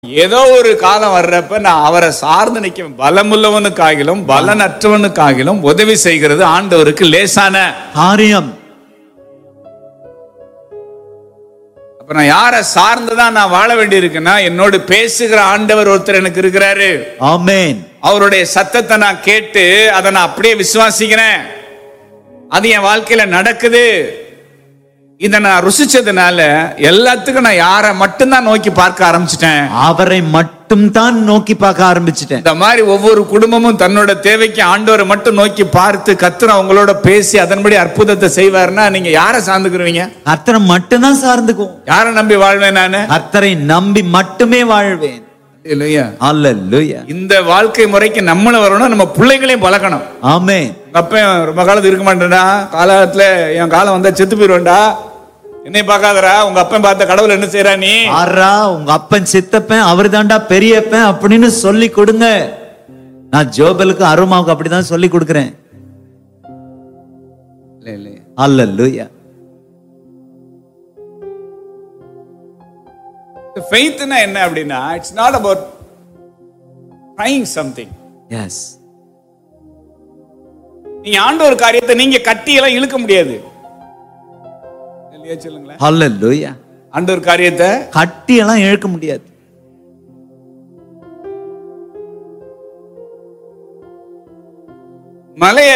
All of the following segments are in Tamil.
ஏதோ ஒரு காலம் வர்றப்ப நான் அவரை சார்ந்து நிக்க பலமுள்ளவனுக்காகிலும் பலனற்றவனுக்காகிலும் உதவி செய்கிறது ஆண்டவருக்கு லேசான காரியம் அப்ப நான் யாரை சார்ந்துதான் நான் வாழ வேண்டியிருக்குன்னா என்னோடு பேசுகிற ஆண்டவர் ஒருத்தர் எனக்கு இருக்கிறாரு ஆமென் அவருடைய சத்தத்தை நான் கேட்டு அதை நான் அப்படியே விசுவாசிக்கிறேன் அது என் வாழ்க்கையில நடக்குது இதை நான் ருசிச்சதுனால எல்லாத்துக்கும் நான் யாரை மட்டும்தான் நோக்கி பார்க்க ஆரம்பிச்சிட்டேன் அவரை மட்டும் தான் நோக்கி பார்க்க ஆரம்பிச்சிட்டேன் இந்த மாதிரி ஒவ்வொரு குடும்பமும் தன்னோட தேவைக்கு ஆண்டவரை மட்டும் நோக்கி பார்த்து கத்துற அவங்களோட பேசி அதன்படி அற்புதத்தை செய்வாருன்னா நீங்க யாரை சார்ந்துக்குருவீங்க கர்த்தரை மட்டும்தான் சார்ந்துக்குவோம் யாரை நம்பி வாழ்வேன் நானு கர்த்தரை நம்பி மட்டுமே வாழ்வேன் இல்லையா அல்லேலூயா இந்த வாழ்க்கை முறைக்கு நம்மளும் வரணும் நம்ம பிள்ளைங்களையும் பழக்கணும் ஆமென் உங்க அப்பன் ரொம்ப காலத்து இருக்க மாட்டேன்டா காலத்துல என் காலம் வந்தா செத்து போயிடுவேன்டா என்னை பார்க்காதடா உங்க அப்பன் பார்த்த கடவுள் என்ன செய்றா நீ ஆறா உங்க அப்பன் சித்தப்பன் அவர் தாண்டா பெரியப்பன் அப்படின்னு சொல்லி கொடுங்க நான் ஜோபலுக்கு அருமாவுக்கு அப்படிதான் சொல்லி கொடுக்கிறேன் இல்ல இல்ல அல்லேலூயா ஃபெய்த்னா என்ன அப்படின்னா it's not about trying something எஸ் நீங்க ஆண்ட ஒரு காரியத்தை நீங்க கட்டி எல்லாம் இழுக்க முடியாது இல்லையா சொல்லுங்களேன் அல்லேலூயா ஆண்ட ஒரு காரியத்தை கட்டி எல்லாம் இழுக்க முடியாது மலைய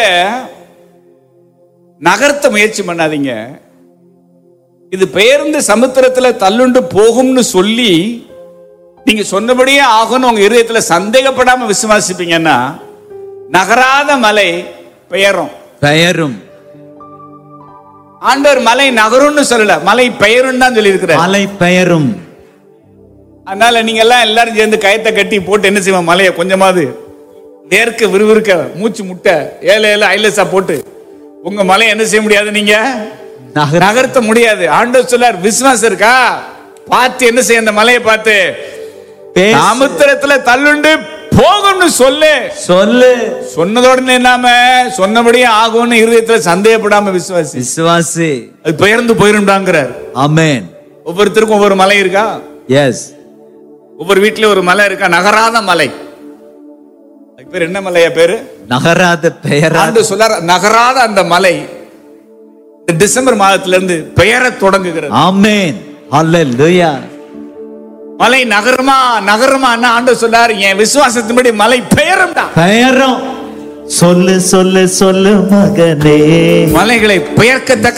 நகர்த்த முயற்சி பண்ணாதீங்க இது பெயர்ந்து சமுத்திரத்துல தள்ளுண்டு போகும்னு சொல்லி நீங்க சொன்னபடியே ஆகும்னு உங்க இருதயத்துல சந்தேகப்படாம விசுவாசிப்பீங்கன்னா நகராத மலை பெயரும் பெயரும் ஆண்டவர் மலை நகரும்னு சொல்லல மலை பெயரும் தான் சொல்லி மலை பெயரும் அதனால நீங்க எல்லாம் எல்லாரும் சேர்ந்து கயத்தை கட்டி போட்டு என்ன செய்வோம் மலையை கொஞ்சமாவது நேர்க்க விறுவிறுக்க மூச்சு முட்டை ஏழை ஏழை ஐலசா போட்டு உங்க மலையை என்ன செய்ய முடியாது நீங்க நகர நகர்த்த முடியாது ஆண்டவர் சொல்லார் விசுவாசம் இருக்கா பார்த்து என்ன செய்ய அந்த மலையை பார்த்து பேசு. சமுத்திரத்துல தள்ளுண்டு போகும்னு சொல்லு சொல்லு சொன்னதோட இல்லாம சொன்னபடியே ஆகும்னு இருதயத்துல சந்தேகப்படாம விசுவாசி விசுவாசி அது பெயர்ந்து போயிருந்தாங்கிறார் ஆமென் ஒவ்வொருத்தருக்கும் ஒவ்வொரு மலை இருக்கா எஸ் ஒவ்வொரு வீட்லயும் ஒரு மலை இருக்கா நகராத மலை அதுக்கு பேர் என்ன மலையா பேரு நகராத பெயராத ஆண்டு சொல்லார் நகராத அந்த மலை இந்த டிசம்பர் மாதத்துல இருந்து பெயர தொடங்குகிறது ஆமென் அல்லேலூயா மலை நகருமா நகருமா ஆண்டு சொல்லார் என் விசுவாசத்தின்படி மலை பெயரும் தான் பெயரும் சொல்லு சொல்லு சொல்லு மகனே மலைகளை பெயர்க்கத்தக்க